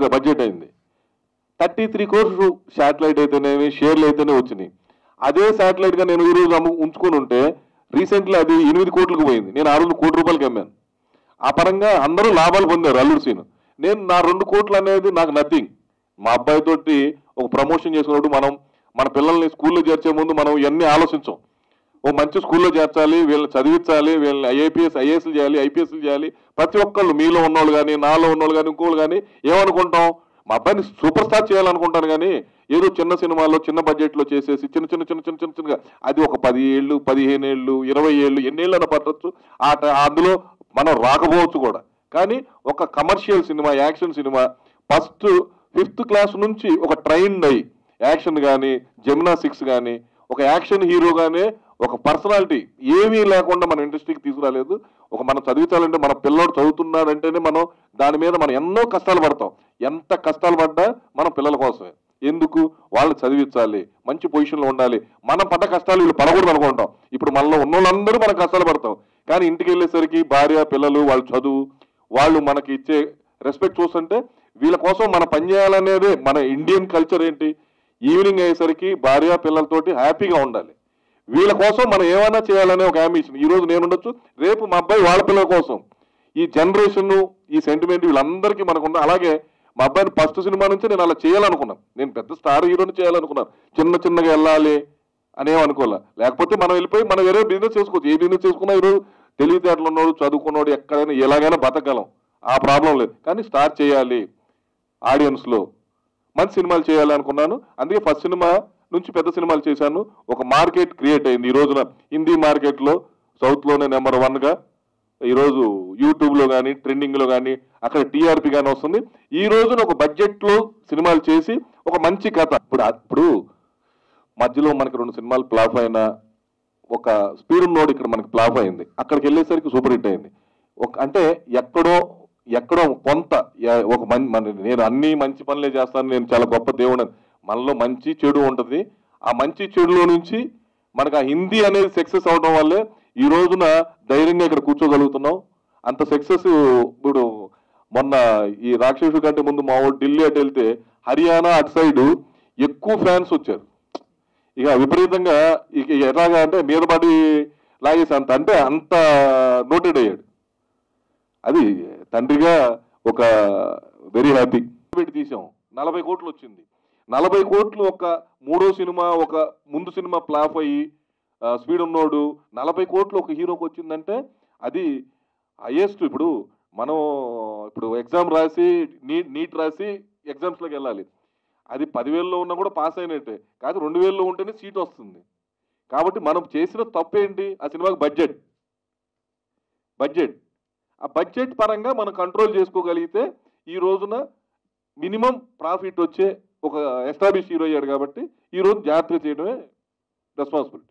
Budget అయింది thirty three course satellite అయితేనేమి షేర్లు అయితేనే వచ్చినాయి అదే శాటిలైట్ గా నేను ఈ రోజు అమ్ము ఉంచుకొని ఉంటే రీసెంట్లీ అది ఎనిమిది కోట్లకు పోయింది నేను ఆ రోజు కోటి రూపాయలకి అమ్మాను ఆ పరంగా అందరూ లాభాలు పొందారు అల్లుడు సీన్ నేను నా రెండు కోట్లు అనేది నాకు నథింగ్ మా అబ్బాయి తోటి ఒక ప్రమోషన్ చేసుకున్నప్పుడు మనం మన పిల్లల్ని స్కూల్లో చేర్చే ముందు మనం ఇవన్నీ ఆలోచించాం ఓ మంచి స్కూల్లో చేర్చాలి వీళ్ళని చదివించాలి వీళ్ళని ఐఏపీఎస్ ఐఏఎస్లు చేయాలి ఐపీఎస్లు చేయాలి ప్రతి ఒక్కళ్ళు మీలో ఉన్నోళ్ళు కానీ నాలో ఉన్నోళ్ళు కానీ ఇంకోళ్ళు కానీ ఏమనుకుంటాం మా అబ్బాయిని సూపర్ స్టార్ చేయాలనుకుంటాను కానీ ఏదో చిన్న సినిమాలో చిన్న బడ్జెట్లో చేసేసి చిన్న చిన్న చిన్న చిన్న చిన్న చిన్నగా అది ఒక పది ఏళ్ళు పదిహేను ఏళ్ళు ఇరవై ఏళ్ళు ఎన్నేళ్ళైనా పట్టచ్చు ఆ ట- అందులో మనం రాకపోవచ్చు కూడా కానీ ఒక commercial cinema action cinema first fifth class నుంచి ఒక ట్రైన్ అయ్యి యాక్షన్ కానీ జమునా సిక్స్ కానీ ఒక యాక్షన్ హీరోగానే ఒక పర్సనాలిటీ ఏమీ లేకుండా మన ఇండస్ట్రీకి తీసుకురాలేదు ఒక మనం చదివించాలంటే మన పిల్లోడు చదువుతున్నాడంటేనే మనం దాని మీద మనం ఎన్నో కష్టాలు పడతాం ఎంత కష్టాలు పడ్డా మనం పిల్లల కోసమే ఎందుకు వాళ్ళు చదివించాలి మంచి పొజిషన్లో ఉండాలి మనం పడ్డ కష్టాలు వీళ్ళు పడకూడదు అనుకుంటాం ఇప్పుడు మనలో ఉన్న వాళ్ళందరూ మనం కష్టాలు పడతాం కానీ ఇంటికి వెళ్ళేసరికి భార్య పిల్లలు వాళ్ళ చదువు వాళ్ళు మనకి ఇచ్చే రెస్పెక్ట్ చూస్తుంటే వీళ్ళ కోసం మనం పనిచేయాలనేదే మన ఇండియన్ కల్చర్ ఏంటి ఈవినింగ్ అయ్యేసరికి భార్య పిల్లలతోటి హ్యాపీగా ఉండాలి వీళ్ళ కోసం మనం ఏమైనా చేయాలనే ఒక అంబిషన్ ఈ రోజు నేను ఉండొచ్చు రేపు మా అబ్బాయి వాళ్ళ పిల్లల కోసం ఈ జనరేషన్ ఈ సెంటిమెంట్ వీళ్ళందరికీ మనకు ఉంది అలాగే మా అబ్బాయిని ఫస్ట్ సినిమా నుంచి నేను అలా చేయాలనుకున్నాను నేను పెద్ద స్టార్ హీరోని చేయాలనుకున్నాను చిన్న చిన్నగా వెళ్ళాలి అనేం అనుకోలే లేకపోతే మనం వెళ్ళిపోయి మనం వేరే బిజినెస్ చేసుకోవచ్చు ఏ బిజినెస్ చేసుకున్నా ఈరోజు తెలివితేటలు ఉన్నోడు చదువుకున్నోడు ఎక్కడైనా ఎలాగైనా బతకగలం ఆ ప్రాబ్లం లేదు కానీ స్టార్ట్ చేయాలి ఆడియన్స్లో మంచి సినిమాలు చేయాలి అనుకున్నాను అందుకే ఫస్ట్ సినిమా నుంచి పెద్ద సినిమాలు చేశాను ఒక మార్కెట్ క్రియేట్ అయింది ఈ రోజున హిందీ మార్కెట్లో సౌత్లోనే నెంబర్ వన్గా ఈరోజు యూట్యూబ్లో కానీ ట్రెండింగ్లో కానీ అక్కడ టీఆర్పీ కానీ వస్తుంది ఈ రోజున ఒక బడ్జెట్లో సినిమాలు చేసి ఒక మంచి కథ ఇప్పుడు ఇప్పుడు మధ్యలో మనకి రెండు సినిమాలు ఫ్లాప్ అయినా ఒక స్పీడ్ నోడ్ ఇక్కడ మనకి ఫ్లాప్ అయింది అక్కడికి వెళ్ళేసరికి సూపర్ హిట్ అయింది ఒక అంటే ఎక్కడో ఎక్కడో కొంత ఎ- ఒక మం మన నేను అన్ని మంచి పనులే చేస్తాను నేను చాలా గొప్ప దేవుడు అని. మనలో మంచి చెడు ఉంటుంది ఆ మంచి చెడులో నుంచి మనకు ఆ హిందీ అనేది సక్సెస్ అవడం వల్లే ఈ రోజున ధైర్యంగా ఇక్కడ కూర్చోగలుగుతున్నాం అంత సక్సెస్ ఇప్పుడు మొన్న ఈ రాక్షసుడు కంటే ముందు మా ఊరు ఢిల్లీ అటు వెళ్తే హర్యానా అటు సైడ్ ఎక్కువ ఫ్యాన్స్ వచ్చారు ఇక విపరీతంగా ఇక ఎలాగా అంటే మీద పడి లాగేసి అంత అంటే అంత నోటెడ్ అయ్యాడు అది తండ్రిగా ఒక వెరీ హ్యాపీ పెట్టి తీసాం నలభై కోట్లు వచ్చింది నలభై కోట్లు ఒక మూడో సినిమా ఒక ముందు సినిమా ఫ్లాప్ అయ్యి ఆ, స్పీడ్ ఉన్నోడు నలభై కోట్లు ఒక హీరోకి వచ్చిందంటే అది హైయెస్ట్ ఇప్పుడు మనం ఇప్పుడు ఎగ్జామ్ రాసి నీట్ నీట్ రాసి ఎగ్జామ్స్లోకి వెళ్ళాలి అది పదివేల్లో ఉన్నా కూడా పాస్ అయినట్టే కాదు రెండు వేల్లో ఉంటేనే సీట్ వస్తుంది కాబట్టి మనం చేసిన తప్పు ఏంటి ఆ సినిమాకి బడ్జెట్ బడ్జెట్ ఆ బడ్జెట్ పరంగా మనం కంట్రోల్ చేసుకోగలిగితే ఈ రోజున మినిమం ప్రాఫిట్ వచ్చే ఒక ఎస్టాబ్లిష్ హీరో అయ్యాడు కాబట్టి ఈ రోజు జాగ్రత్తగా చేయడమే రెస్పాన్సిబిలిటీ